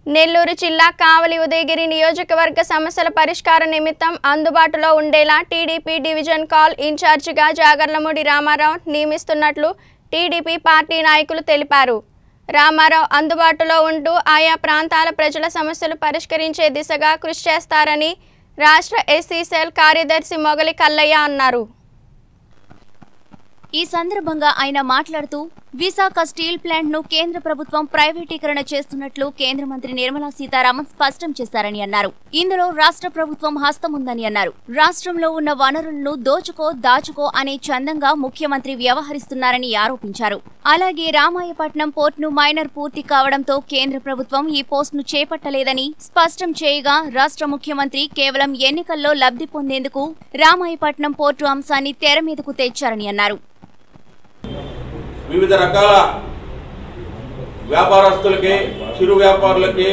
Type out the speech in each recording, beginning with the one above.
నెల్లూరు జిల్లా కావలి ఉదయగిరి నియోజకవర్గ సమస్యల పరిష్కార నిమిత్తం అందుబాటులో ఉండేలా టీడీపీ డివిజన్ కాల్ ఇన్ఛార్జిగా జాగర్లమూడి రామారావు నియమిస్తున్నట్లు టీడీపీ పార్టీ నాయకులు తెలిపారు రామారావు అందుబాటులో ఉంటూ ఆయా ప్రాంతాల ప్రజల సమస్యలు పరిష్కరించే దిశగా కృషి చేస్తారని రాష్ట్ర ఎస్సీ సెల్ కార్యదర్శి మొగలి కల్లయ్య అన్నారు ఈ సందర్భంగా ఆయన మాట్లాడుతూ విశాఖ స్టీల్ ప్లాంట్ ను కేంద్ర ప్రభుత్వం ప్రైవేటీకరణ చేస్తున్నట్లు కేంద్ర మంత్రి నిర్మలా సీతారామన్ స్పష్టం చేశారని అన్నారు ఇందులో రాష్ట్ర ప్రభుత్వం హస్తం ఉందని అన్నారు రాష్ట్రంలో ఉన్న వనరులను దోచుకో దాచుకో అనే చందంగా ముఖ్యమంత్రి వ్యవహరిస్తున్నారని ఆరోపించారు అలాగే రామాయపట్నం పోర్టును మైనర్ పూర్తి కావడంతో కేంద్ర ప్రభుత్వం ఈ పోస్టును చేపట్టలేదని స్పష్టం చేయగా రాష్ట్ర ముఖ్యమంత్రి కేవలం ఎన్నికల్లో లబ్ధి పొందేందుకు రామాయపట్నం పోర్టు అంశాన్ని తెర మీదకు తెచ్చారని అన్నారు వివిధ రకాల వ్యాపారస్తులకి చిరు వ్యాపారులకి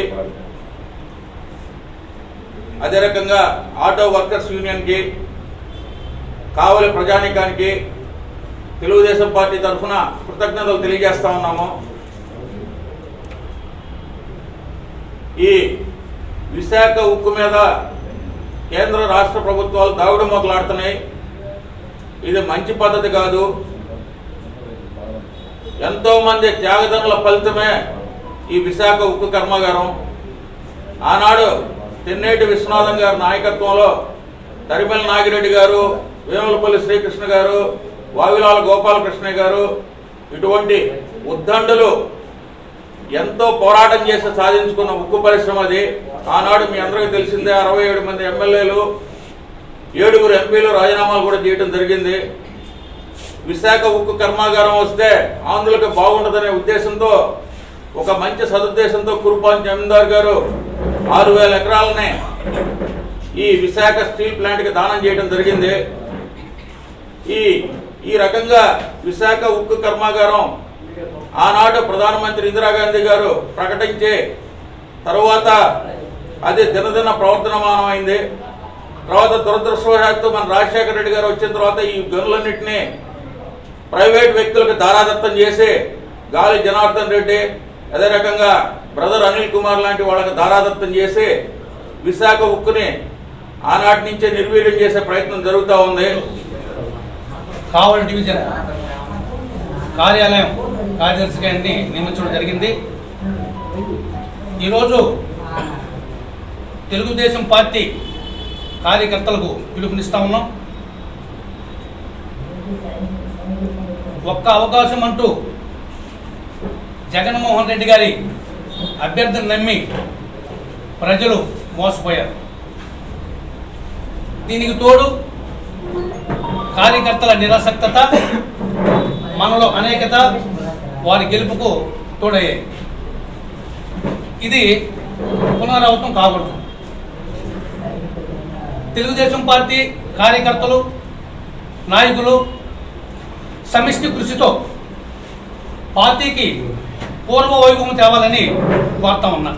అదే రకంగా ఆటో వర్కర్స్ యూనియన్కి కావలి ప్రజానీకానికి తెలుగుదేశం పార్టీ తరఫున కృతజ్ఞతలు తెలియజేస్తా ఉన్నాము ఈ విశాఖ ఉక్కు మీద కేంద్ర రాష్ట్ర ప్రభుత్వాలు దాగుడు మొదలాడుతున్నాయి ఇది మంచి పద్ధతి కాదు ఎంతో మంది త్యాగదనుల ఫలితమే ఈ విశాఖ ఉక్కు కర్మాగారం ఆనాడు తెన్నేటి విశ్వనాథం గారి నాయకత్వంలో తరిమల నాగిరెడ్డి గారు వేములపల్లి శ్రీకృష్ణ గారు వావిలాల గోపాలకృష్ణ గారు ఇటువంటి ఉద్దండులు ఎంతో పోరాటం చేసి సాధించుకున్న ఉక్కు పరిశ్రమ అది ఆనాడు మీ అందరికీ తెలిసిందే అరవై ఏడు మంది ఎమ్మెల్యేలు ఏడుగురు ఎంపీలు రాజీనామాలు కూడా చేయడం జరిగింది విశాఖ ఉక్కు కర్మాగారం వస్తే ఆంధ్రులకు బాగుంటుందనే ఉద్దేశంతో ఒక మంచి సదుద్దేశంతో కురుపాన్ జమీందార్ గారు ఆరు వేల ఎకరాలని ఈ విశాఖ స్టీల్ ప్లాంట్కి దానం చేయడం జరిగింది ఈ ఈ రకంగా విశాఖ ఉక్కు కర్మాగారం ఆనాడు ప్రధానమంత్రి ఇందిరాగాంధీ గారు ప్రకటించి తరువాత అది దినదిన ప్రవర్తనమానమైంది తర్వాత దురదృష్టవశాత్తు మన రాజశేఖర రెడ్డి గారు వచ్చిన తర్వాత ఈ గనులన్నింటినీ ప్రైవేట్ వ్యక్తులకు దారాదత్తం చేసి గాలి జనార్దన్ రెడ్డి అదే రకంగా బ్రదర్ అనిల్ కుమార్ లాంటి వాళ్ళకి దారాదత్తం చేసి విశాఖ ఉక్కుని ఆనాటి నుంచే నిర్వీర్యం చేసే ప్రయత్నం జరుగుతూ ఉంది కావలి డివిజన్ కార్యాలయం కార్యదర్శి గారిని నియమించడం జరిగింది ఈరోజు తెలుగుదేశం పార్టీ కార్యకర్తలకు పిలుపునిస్తా ఉన్నాం ఒక్క అవకాశం అంటూ జగన్మోహన్ రెడ్డి గారి అభ్యర్థిని నమ్మి ప్రజలు మోసపోయారు దీనికి తోడు కార్యకర్తల నిరాసక్తత మనలో అనేకత వారి గెలుపుకు తోడయ్యాయి ఇది పునరావృతం కాకూడదు తెలుగుదేశం పార్టీ కార్యకర్తలు నాయకులు సమిష్టి కృషితో పార్టీకి పూర్వ వైభవం తేవాలని కోరుతా ఉన్నా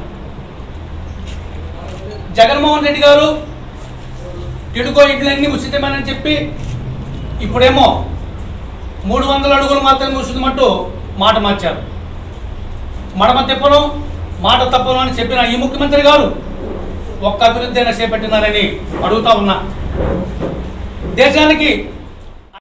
జగన్మోహన్ రెడ్డి గారు టిడుకో ఇడ్లన్నీ ఉచితమని చెప్పి ఇప్పుడేమో మూడు వందల అడుగులు మాత్రమే ఉచితమంటూ మాట మార్చారు మడమ తిప్పను మాట తప్పను అని చెప్పిన ఈ ముఖ్యమంత్రి గారు ఒక్క అభివృద్ధి అయినా చేపట్టినారని అడుగుతా ఉన్నా దేశానికి